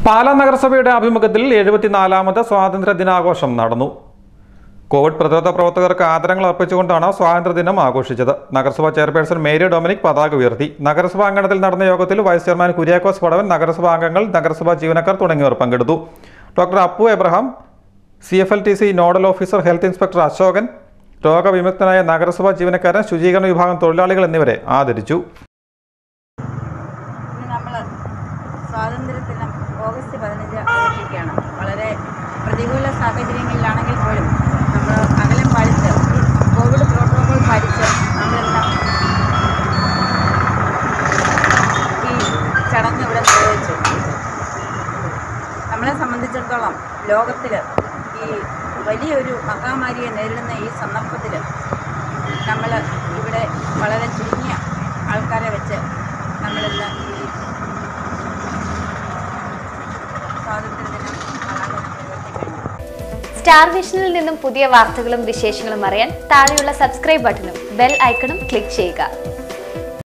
പാലാ നഗരസഭയുടെ ആഭിമുഖ്യത്തിൽ എഴുപത്തിനാലാമത് സ്വാതന്ത്ര്യ ദിനാഘോഷം നടന്നു കോവിഡ് പ്രതിരോധ പ്രവർത്തകർക്ക് ആദരങ്ങൾ അർപ്പിച്ചുകൊണ്ടാണ് സ്വാതന്ത്ര്യദിനം ആഘോഷിച്ചത് നഗരസഭാ ചെയർപേഴ്സൺ മേരി ഡൊമിനിക് പതാക ഉയർത്തി നഗരസഭാ അങ്കണത്തിൽ നടന്ന യോഗത്തിൽ വൈസ് ചെയർമാൻ കുര്യാക്കോസ് പടവൻ നഗരസഭാ അംഗങ്ങൾ നഗരസഭാ ജീവനക്കാർ തുടങ്ങിയവർ പങ്കെടുത്തു doctor Appu Abraham C F L T C nodal officer health inspector Ashokan രോഗവിമുക്തനായ നഗരസഭാ ജീവനക്കാരൻ ശുചീകരണ വിഭാഗം തൊഴിലാളികൾ എന്നിവരെ ആദരിച്ചു ഇന്ന് നമ്മൾ സ്വാതന്ത്ര്യദിനം ഓഗസ്റ്റ് പതിനഞ്ച് ആഘോഷിക്കുകയാണ് വളരെ പ്രതികൂല സാഹചര്യങ്ങളിലാണെങ്കിൽ പോലും നമ്മൾ അകലം പാലിച്ച് കോവിഡ് പ്രോട്ടോകോൾ പാലിച്ച് നമ്മളെല്ലാം ഈ ചടങ്ങ് ഇവിടെ നിർവഹിച്ചു നമ്മളെ സംബന്ധിച്ചിടത്തോളം ലോകത്തിൽ ഈ വലിയൊരു മഹാമാരിയെ നേരിടുന്ന ഈ സന്ദർഭത്തിൽ നമ്മൾ ഇവിടെ വളരെ ചുരുങ്ങിയ ആൾക്കാരെ വെച്ച് നമ്മളിന്ന് ഈ സ്വാതന്ത്ര്യദിനം ആഘോഷം നിർവഹിച്ചു കഴിഞ്ഞു സ്റ്റാർ വിഷനിൽ നിന്നും പുതിയ വാർത്തകളും വിശേഷങ്ങളും അറിയാൻ താഴെയുള്ള സബ്സ്ക്രൈബ് ബട്ടണും ബെൽ ഐക്കണും ക്ലിക്ക് ചെയ്യുക